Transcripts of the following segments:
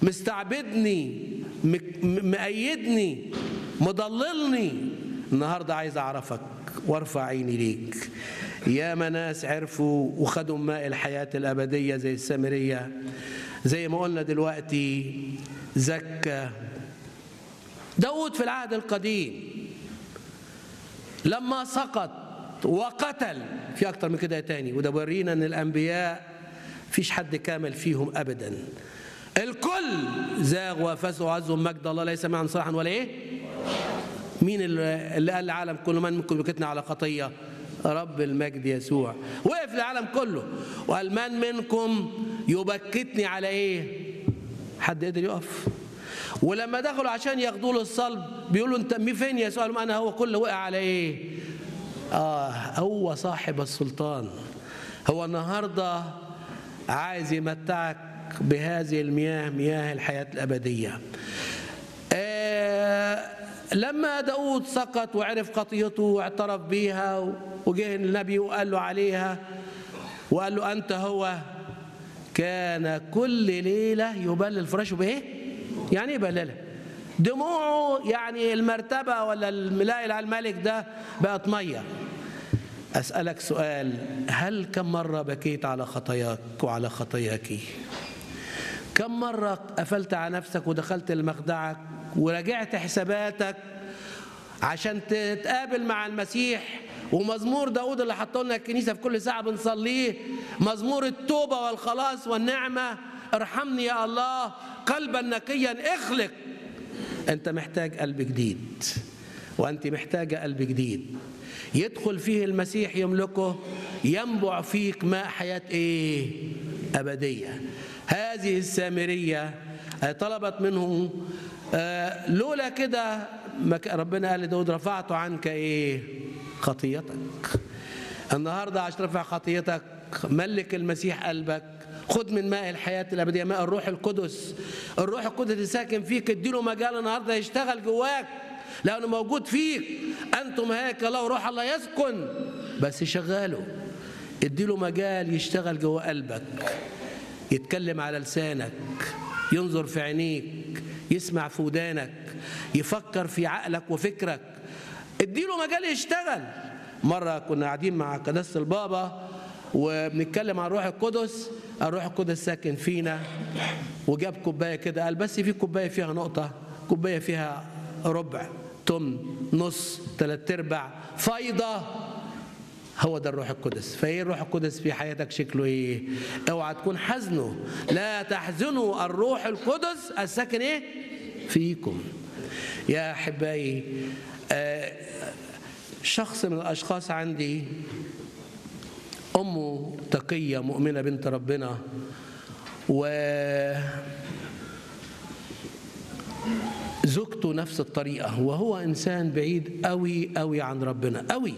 مستعبدني مك- م- مأيدني مضللني النهارده عايز اعرفك وارفع عيني ليك يا ناس عرفوا وخدوا ماء الحياة الأبدية زي السامرية زي ما قلنا دلوقتي زكى داود في العهد القديم لما سقط وقتل في أكتر من كده تاني وده بيورينا أن الأنبياء فيش حد كامل فيهم أبدا الكل زاغ وفسوا وعزوا مجد الله ليس معا صالحا ولا إيه مين اللي اللي قال العالم كله من منكم يبكتنا على خطية رب المجد يسوع وقف العالم كله وقال من منكم يبكتني على ايه حد قدر يقف ولما دخلوا عشان ياخدوه للصلب بيقولوا انت مين فين يا يسوع قال لهم انا هو كله وقع على ايه اه هو صاحب السلطان هو النهارده عايز يمتعك بهذه المياه مياه الحياه الابديه آه، لما داود سقط وعرف خطيته واعترف بيها وجه النبي وقال له عليها وقال له أنت هو كان كل ليلة يبلل فراشه بإيه؟ يعني إيه يبللها؟ دموعه يعني المرتبة ولا الملاء على الملك ده بقت مية أسألك سؤال هل كم مرة بكيت على خطاياك وعلى خطاياك؟ كم مرة قفلت على نفسك ودخلت لمخدعك وراجعت حساباتك عشان تتقابل مع المسيح ومزمور داود اللي حطوا لنا الكنيسة في كل ساعة بنصليه مزمور التوبة والخلاص والنعمة ارحمني يا الله قلبا نقيا اخلق انت محتاج قلب جديد وانت محتاجة قلب جديد يدخل فيه المسيح يملكه ينبع فيك ماء حياة ايه أبدية هذه السامرية طلبت منه آه، لولا كده ما ك- ربنا قال لداود رفعت عنك ايه خطيتك النهارده عشان ترفع خطيتك ملك المسيح قلبك خد من ماء الحياة الأبدية ماء الروح القدس الروح القدس اللي ساكن فيك اديله مجال النهارده يشتغل جواك لأنه موجود فيك أنتم هيكل الله وروح الله يسكن بس شغاله اديله مجال يشتغل جوا قلبك يتكلم على لسانك ينظر في عينيك يسمع في ودانك يفكر في عقلك وفكرك اديله مجال يشتغل مرة كنا قاعدين مع قداسة البابا وبنتكلم عن الروح القدس الروح القدس ساكن فينا وجاب كوباية كده قال بس في كوباية فيها نقطة كوباية فيها ربع تمن نص ثلاث ارباع فايضة هو ده الروح القدس فايه الروح القدس في حياتك شكله ايه اوعى تكون حزنه لا تحزنوا الروح القدس الساكن ايه فيكم يا احبائي آه، شخص من الاشخاص عندي امه تقيه مؤمنه بنت ربنا و زوجته نفس الطريقه وهو انسان بعيد قوي قوي عن ربنا قوي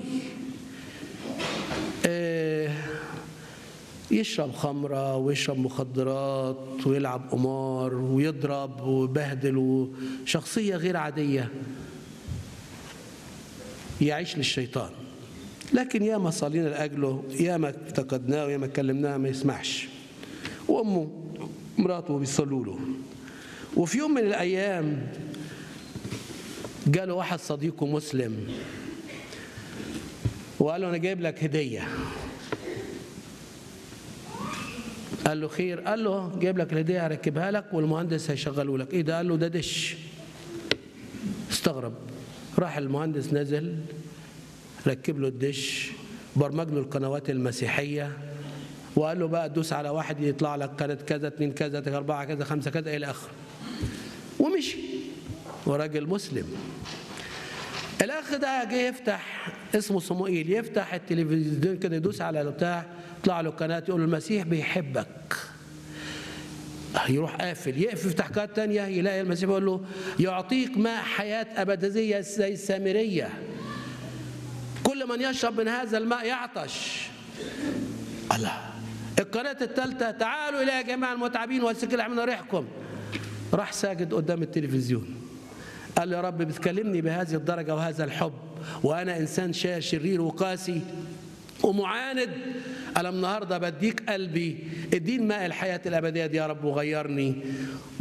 آه، يشرب خمرة ويشرب مخدرات ويلعب قمار ويضرب ويبهدل وشخصية غير عادية يعيش للشيطان لكن ياما صلينا لأجله ياما افتقدناه وياما كلمناه ما يسمعش وأمه مراته بيصلوا له وفي يوم من الأيام جاله واحد صديقه مسلم وقال له انا جايب لك هديه قال له خير قال له جايب لك الهديه هركبها لك والمهندس هيشغله لك ايه ده قال له ده دش استغرب راح المهندس نزل ركب له الدش برمج له القنوات المسيحيه وقال له بقى دوس على واحد يطلع لك قناه كذا اتنين كذا اربعه كذا خمسه كذا الى اخره ومشي وراجل مسلم الاخ ده جه يفتح اسمه صموئيل يفتح التلفزيون كده يدوس على البتاع يطلع له قناه يقول له المسيح بيحبك يروح قافل يقف يفتح قناه تانية يلاقي المسيح بيقول له يعطيك ماء حياه ابديه زي السامريه كل من يشرب من هذا الماء يعطش الله القناه الثالثه تعالوا الى جميع المتعبين والسكل من ريحكم راح ساجد قدام التلفزيون قال له يا رب بتكلمني بهذه الدرجة وهذا الحب وأنا إنسان شا- شرير وقاسي ومعاند أنا النهاردة بديك قلبي اديني ماء الحياة الأبدية دي يا رب وغيرني